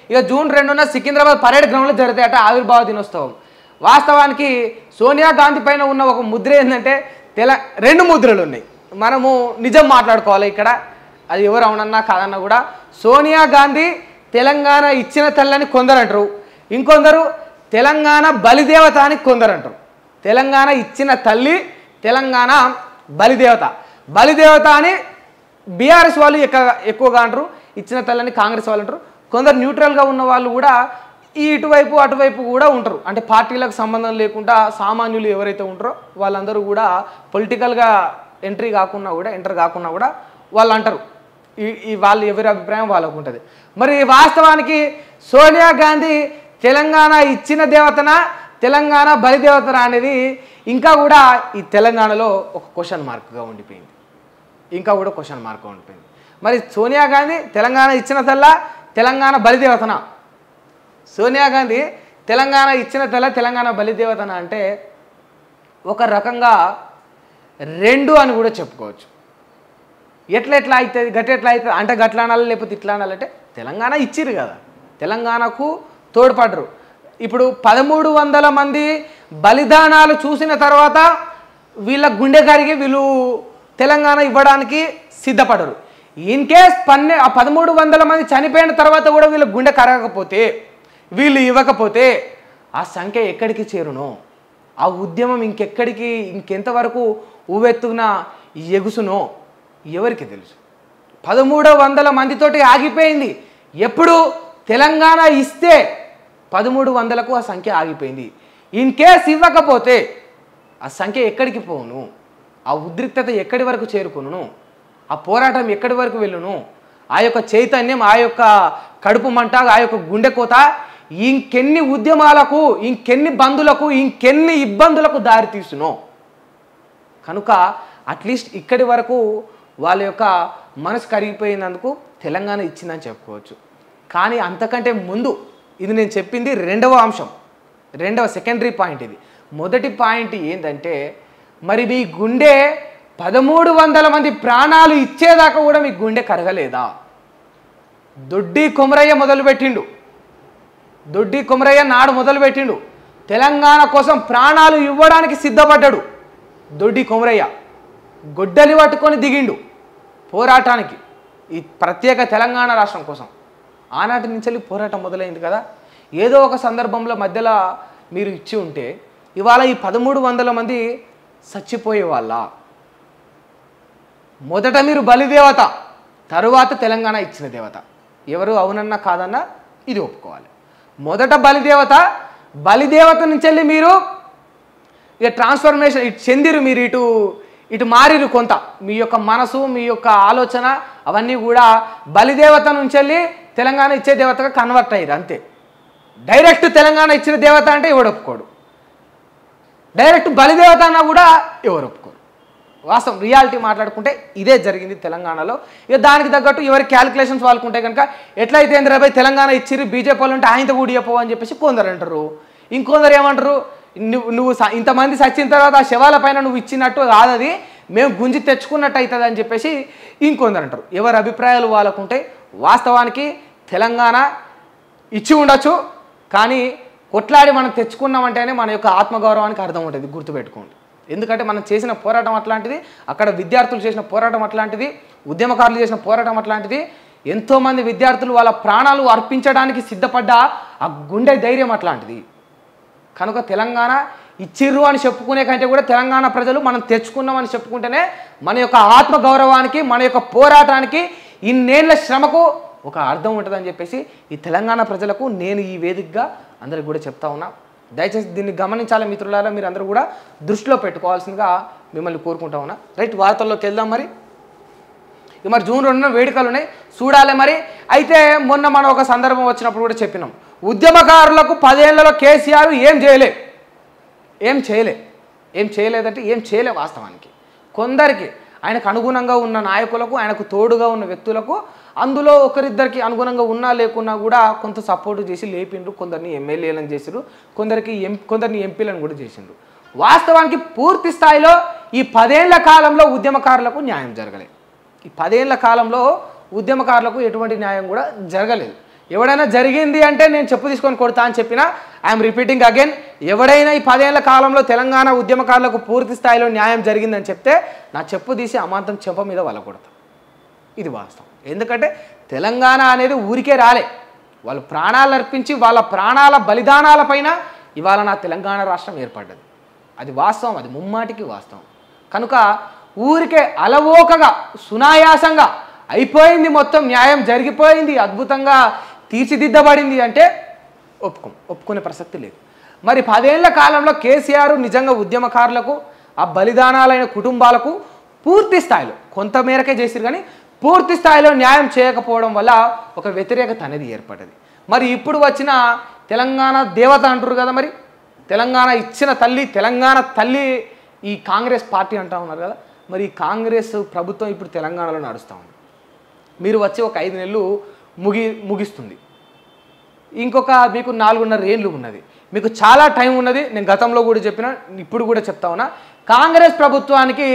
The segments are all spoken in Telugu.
ఇక జూన్ రెండున సికింద్రాబాద్ పరేడ్ గ్రౌండ్లో జరుగుతాయట ఆవిర్భావ దినోత్సవం వాస్తవానికి సోనియా గాంధీ పైన ఉన్న ఒక ముద్ర ఏంటంటే తెల రెండు ముద్రలు ఉన్నాయి మనము నిజం మాట్లాడుకోవాలి ఇక్కడ అది ఎవరు అవునన్నా కాదన్నా కూడా సోనియా గాంధీ తెలంగాణ ఇచ్చిన తల్లని కొందరు అంటారు ఇంకొందరు తెలంగాణ బలిదేవత అని కొందరు అంటారు తెలంగాణ ఇచ్చిన తల్లి తెలంగాణ బలిదేవత బలిదేవత అని బీఆర్ఎస్ వాళ్ళు ఎక్కువ ఎక్కువగా అంటారు ఇచ్చిన తల్లని కాంగ్రెస్ వాళ్ళు అంటారు కొందరు న్యూట్రల్గా ఉన్న వాళ్ళు కూడా ఈ ఇటువైపు అటువైపు కూడా ఉంటారు అంటే పార్టీలకు సంబంధం లేకుండా సామాన్యులు ఎవరైతే ఉంటారో వాళ్ళందరూ కూడా పొలిటికల్గా ఎంట్రీ కాకుండా కూడా ఎంటర్ కాకుండా కూడా వాళ్ళు అంటారు ఈ ఈ వాళ్ళు ఎవరి అభిప్రాయం వాళ్ళకు ఉంటుంది మరి వాస్తవానికి సోనియా గాంధీ తెలంగాణ ఇచ్చిన దేవతన తెలంగాణ బలిదేవతన అనేది ఇంకా కూడా ఈ తెలంగాణలో ఒక క్వశ్చన్ మార్క్గా ఉండిపోయింది ఇంకా కూడా క్వశ్చన్ మార్క్ ఉండిపోయింది మరి సోనియా గాంధీ తెలంగాణ ఇచ్చిన తల్ల తెలంగాణ బలిదేవతన సోనియా గాంధీ తెలంగాణ ఇచ్చిన తల్ల తెలంగాణ బలిదేవతన అంటే ఒక రకంగా రెండు అని కూడా చెప్పుకోవచ్చు ఎట్లా ఎట్లా అవుతుంది గట్ల ఎట్లా అవుతుంది అంటే గట్ల అనాలి లేకపోతే ఇట్లా అనాలంటే తెలంగాణ ఇచ్చిర్రు కదా తెలంగాణకు తోడ్పడరు ఇప్పుడు పదమూడు వందల మంది బలిదానాలు చూసిన తర్వాత వీళ్ళ గుండె కరిగి వీళ్ళు తెలంగాణ ఇవ్వడానికి సిద్ధపడరు ఇన్ కేస్ పన్నె ఆ పదమూడు వందల మంది చనిపోయిన తర్వాత కూడా వీళ్ళ గుండె కరగకపోతే వీళ్ళు ఇవ్వకపోతే ఆ సంఖ్య ఎక్కడికి చేరునో ఆ ఉద్యమం ఇంకెక్కడికి ఇంకెంతవరకు ఉవ్వెత్తున ఎగుసునో ఎవరికి తెలుసు పదమూడు వందల మందితోటి ఆగిపోయింది ఎప్పుడు తెలంగాణ ఇస్తే పదమూడు వందలకు ఆ సంఖ్య ఆగిపోయింది ఇన్ కేస్ ఇవ్వకపోతే ఆ సంఖ్య ఎక్కడికి పోను ఆ ఉద్రిక్తత ఎక్కడి వరకు చేరుకును ఆ పోరాటం ఎక్కడి వరకు వెళ్ళును ఆ యొక్క చైతన్యం ఆ యొక్క కడుపు మంట ఆ యొక్క గుండె కోత ఇంకెన్ని ఉద్యమాలకు ఇంకెన్ని బంధులకు ఇంకెన్ని ఇబ్బందులకు దారితీసునో కనుక అట్లీస్ట్ ఇక్కడి వరకు వాళ్ళ యొక్క మనసు కరిగిపోయినందుకు తెలంగాణ ఇచ్చిందని చెప్పుకోవచ్చు కానీ అంతకంటే ముందు ఇది నేను చెప్పింది రెండవ అంశం రెండవ సెకండరీ పాయింట్ ఇది మొదటి పాయింట్ ఏంటంటే మరి మీ గుండె పదమూడు వందల మంది ప్రాణాలు ఇచ్చేదాకా కూడా మీ గుండె కరగలేదా దొడ్డి కొమరయ్య మొదలుపెట్టిండు దొడ్డి కొమరయ్య నాడు మొదలుపెట్టిండు తెలంగాణ కోసం ప్రాణాలు ఇవ్వడానికి సిద్ధపడ్డాడు దొడ్డి కొమరయ్య గొడ్డలి పట్టుకొని దిగిండు పోరాటానికి ఈ ప్రత్యేక తెలంగాణ రాష్ట్రం కోసం ఆనాటి నుంచి వెళ్ళి పోరాటం మొదలైంది కదా ఏదో ఒక సందర్భంలో మధ్యలో మీరు ఇచ్చి ఉంటే ఇవాళ ఈ పదమూడు వందల మంది చచ్చిపోయే వాళ్ళ మొదట మీరు బలిదేవత తరువాత తెలంగాణ ఇచ్చిన దేవత ఎవరు అవునన్నా కాదన్నా ఇది ఒప్పుకోవాలి మొదట బలిదేవత బలిదేవత నుంచి వెళ్ళి మీరు ఇక ట్రాన్స్ఫర్మేషన్ ఇటు చెందిరు మీరు ఇటు ఇటు మారిరు కొంత మీ యొక్క మనసు మీ యొక్క ఆలోచన అవన్నీ కూడా బలిదేవత నుంచి వెళ్ళి తెలంగాణ ఇచ్చే దేవతగా కన్వర్ట్ అయ్యారు అంతే డైరెక్ట్ తెలంగాణ ఇచ్చిన దేవత అంటే ఎవడు ఒప్పుకోడు డైరెక్ట్ బలిదేవత అన్నా కూడా ఎవరు ఒప్పుకోరు వాస్తవం రియాలిటీ మాట్లాడుకుంటే ఇదే జరిగింది తెలంగాణలో ఇక దానికి తగ్గట్టు ఎవరి క్యాలిక్యులేషన్స్ వాళ్ళకు ఉంటాయి కనుక ఎట్లయితే ఇంద్రబాయ్ తెలంగాణ ఇచ్చిర్రు బీజేపీ వాళ్ళు ఉంటే ఆయనతో కూడా చెప్పవు అని చెప్పేసి కొందరు అంటారు ఇంకొందరు ఏమంటారు నువ్వు నువ్వు స- ఇంతమంది చచ్చిన తర్వాత ఆ శవాల పైన నువ్వు ఇచ్చినట్టు కాదు అది మేము గుంజి తెచ్చుకున్నట్టు అవుతుంది అని చెప్పేసి ఇంకొందరు అంటారు ఎవరి అభిప్రాయాలు వాళ్ళకు ఉంటాయి వాస్తవానికి తెలంగాణ ఇచ్చి ఉండొచ్చు కానీ కొట్లాడి మనం తెచ్చుకున్నామంటేనే మన యొక్క ఆత్మగౌరవానికి అర్థం ఉంటుంది గుర్తుపెట్టుకోండి ఎందుకంటే మనం చేసిన పోరాటం అట్లాంటిది అక్కడ విద్యార్థులు చేసిన పోరాటం అట్లాంటిది ఉద్యమకారులు చేసిన పోరాటం అట్లాంటిది ఎంతోమంది విద్యార్థులు వాళ్ళ ప్రాణాలు అర్పించడానికి సిద్ధపడ్డ ఆ గుండె ధైర్యం అట్లాంటిది కనుక తెలంగాణ ఇచ్చిర్రు అని చెప్పుకునే కంటే కూడా తెలంగాణ ప్రజలు మనం తెచ్చుకున్నామని చెప్పుకుంటేనే మన యొక్క ఆత్మ గౌరవానికి మన యొక్క పోరాటానికి ఇన్నేళ్ల శ్రమకు ఒక అర్థం ఉంటుందని చెప్పేసి ఈ తెలంగాణ ప్రజలకు నేను ఈ వేదికగా అందరికి కూడా చెప్తా ఉన్నా దయచేసి దీన్ని గమనించాలి మిత్రులారా మీరు అందరూ కూడా దృష్టిలో పెట్టుకోవాల్సిందిగా మిమ్మల్ని కోరుకుంటా ఉన్నా రైట్ వార్తల్లోకి వెళ్దాం మరి ఇక మరి జూన్ రెండున వేడుకలు ఉన్నాయి చూడాలి మరి అయితే మొన్న మనం ఒక సందర్భం వచ్చినప్పుడు కూడా చెప్పినాం ఉద్యమకారులకు పదేళ్లలో కేసీఆర్ ఏం చేయలే ఏం చేయలే ఏం చేయలేదంటే ఏం చేయలే వాస్తవానికి కొందరికి ఆయనకు అనుగుణంగా ఉన్న నాయకులకు ఆయనకు తోడుగా ఉన్న వ్యక్తులకు అందులో ఒకరిద్దరికి అనుగుణంగా ఉన్నా లేకున్నా కూడా కొంత సపోర్ట్ చేసి లేపిండ్రు కొందరిని ఎమ్మెల్యేలను చేసిండ్రు కొందరికి ఎం కొందరిని ఎంపీలను కూడా చేసిండ్రు వాస్తవానికి పూర్తి స్థాయిలో ఈ పదేళ్ల కాలంలో ఉద్యమకారులకు న్యాయం జరగలేదు ఈ పదేళ్ల కాలంలో ఉద్యమకారులకు ఎటువంటి న్యాయం కూడా జరగలేదు ఎవడైనా జరిగింది అంటే నేను చెప్పు తీసుకొని కొడతా అని చెప్పినా ఐఎమ్ రిపీటింగ్ అగైన్ ఎవడైనా ఈ పదేళ్ల కాలంలో తెలంగాణ ఉద్యమకారులకు పూర్తి స్థాయిలో న్యాయం జరిగిందని చెప్తే నా చెప్పు తీసి అమాంతం చెంప మీద వాళ్ళ కొడతా ఇది వాస్తవం ఎందుకంటే తెలంగాణ అనేది ఊరికే రాలే వాళ్ళు ప్రాణాలు అర్పించి వాళ్ళ ప్రాణాల బలిదానాలపైన ఇవాళ నా తెలంగాణ రాష్ట్రం ఏర్పడ్డది అది వాస్తవం అది ముమ్మాటికి వాస్తవం కనుక ఊరికే అలవోకగా సునాయాసంగా అయిపోయింది మొత్తం న్యాయం జరిగిపోయింది అద్భుతంగా తీర్చిదిద్దబడింది అంటే ఒప్పుకోం ఒప్పుకునే ప్రసక్తి లేదు మరి పదేళ్ల కాలంలో కేసీఆర్ నిజంగా ఉద్యమకారులకు ఆ బలిదానాలైన కుటుంబాలకు పూర్తి స్థాయిలో కొంత మేరకే చేసిరు కానీ పూర్తి స్థాయిలో న్యాయం చేయకపోవడం వల్ల ఒక వ్యతిరేకత అనేది ఏర్పడ్డది మరి ఇప్పుడు వచ్చిన తెలంగాణ దేవత అంటారు కదా మరి తెలంగాణ ఇచ్చిన తల్లి తెలంగాణ తల్లి ఈ కాంగ్రెస్ పార్టీ అంటా ఉన్నారు కదా మరి ఈ కాంగ్రెస్ ప్రభుత్వం ఇప్పుడు తెలంగాణలో నడుస్తూ ఉంది మీరు వచ్చి ఒక ఐదు నెలలు ముగి ముగిస్తుంది ఇంకొక మీకు నాలుగున్నర ఏళ్ళు ఉన్నది మీకు చాలా టైం ఉన్నది నేను గతంలో కూడా చెప్పిన ఇప్పుడు కూడా చెప్తా ఉన్నా కాంగ్రెస్ ప్రభుత్వానికి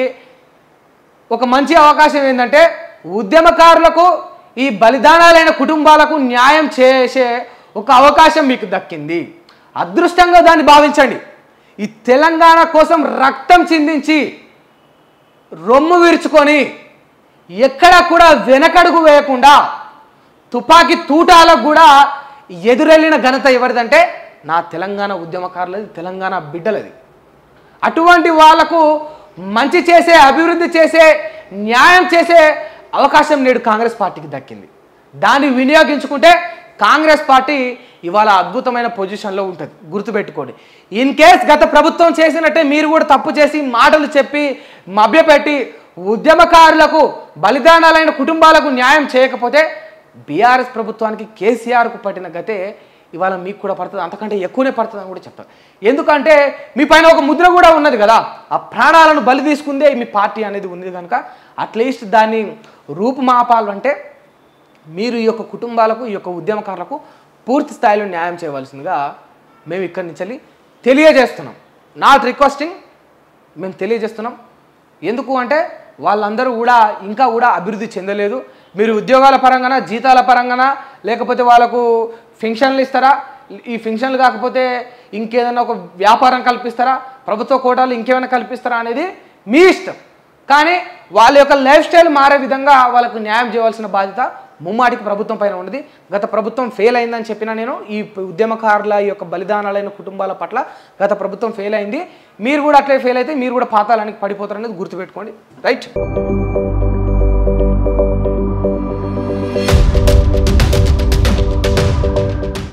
ఒక మంచి అవకాశం ఏంటంటే ఉద్యమకారులకు ఈ బలిదానాలైన కుటుంబాలకు న్యాయం చేసే ఒక అవకాశం మీకు దక్కింది అదృష్టంగా దాన్ని భావించండి ఈ తెలంగాణ కోసం రక్తం చిందించి రొమ్ము విరుచుకొని ఎక్కడా కూడా వెనకడుగు వేయకుండా తుపాకీ తూటాలకు కూడా ఎదురెళ్ళిన ఘనత ఎవరిదంటే నా తెలంగాణ ఉద్యమకారులది తెలంగాణ బిడ్డలది అటువంటి వాళ్లకు మంచి చేసే అభివృద్ధి చేసే న్యాయం చేసే అవకాశం నేడు కాంగ్రెస్ పార్టీకి దక్కింది దాన్ని వినియోగించుకుంటే కాంగ్రెస్ పార్టీ ఇవాళ అద్భుతమైన పొజిషన్లో ఉంటుంది గుర్తుపెట్టుకోండి ఇన్ కేస్ గత ప్రభుత్వం చేసినట్టే మీరు కూడా తప్పు చేసి మాటలు చెప్పి మభ్యపెట్టి ఉద్యమకారులకు బలిదానాలైన కుటుంబాలకు న్యాయం చేయకపోతే బీఆర్ఎస్ ప్రభుత్వానికి కేసీఆర్కు పట్టిన గతే ఇవాళ మీకు కూడా పడుతుంది అంతకంటే ఎక్కువనే పడుతుంది అని కూడా చెప్తారు ఎందుకంటే మీ పైన ఒక ముద్ర కూడా ఉన్నది కదా ఆ ప్రాణాలను బలి తీసుకుందే మీ పార్టీ అనేది ఉంది కనుక అట్లీస్ట్ దాన్ని రూపుమాపాలంటే మీరు ఈ యొక్క కుటుంబాలకు ఈ యొక్క ఉద్యమకారులకు పూర్తి స్థాయిలో న్యాయం చేయవలసిందిగా మేము ఇక్కడి నుంచి తెలియజేస్తున్నాం నాట్ రిక్వెస్టింగ్ మేము తెలియజేస్తున్నాం ఎందుకు అంటే వాళ్ళందరూ కూడా ఇంకా కూడా అభివృద్ధి చెందలేదు మీరు ఉద్యోగాల పరంగాన జీతాల పరంగాన లేకపోతే వాళ్ళకు ఫెన్షన్లు ఇస్తారా ఈ ఫెన్షన్లు కాకపోతే ఇంకేదైనా ఒక వ్యాపారం కల్పిస్తారా ప్రభుత్వ కోటాలు ఇంకేమైనా కల్పిస్తారా అనేది మీ ఇష్టం కానీ వాళ్ళ యొక్క లైఫ్ స్టైల్ మారే విధంగా వాళ్ళకు న్యాయం చేయవలసిన బాధ్యత ముమ్మాటికి ప్రభుత్వం పైన ఉన్నది గత ప్రభుత్వం ఫెయిల్ అయిందని చెప్పిన నేను ఈ ఉద్యమకారుల ఈ యొక్క బలిదానాలైన కుటుంబాల పట్ల గత ప్రభుత్వం ఫెయిల్ అయింది మీరు కూడా అట్లే ఫెయిల్ అయితే మీరు కూడా పాతాలానికి పడిపోతారనేది గుర్తుపెట్టుకోండి రైట్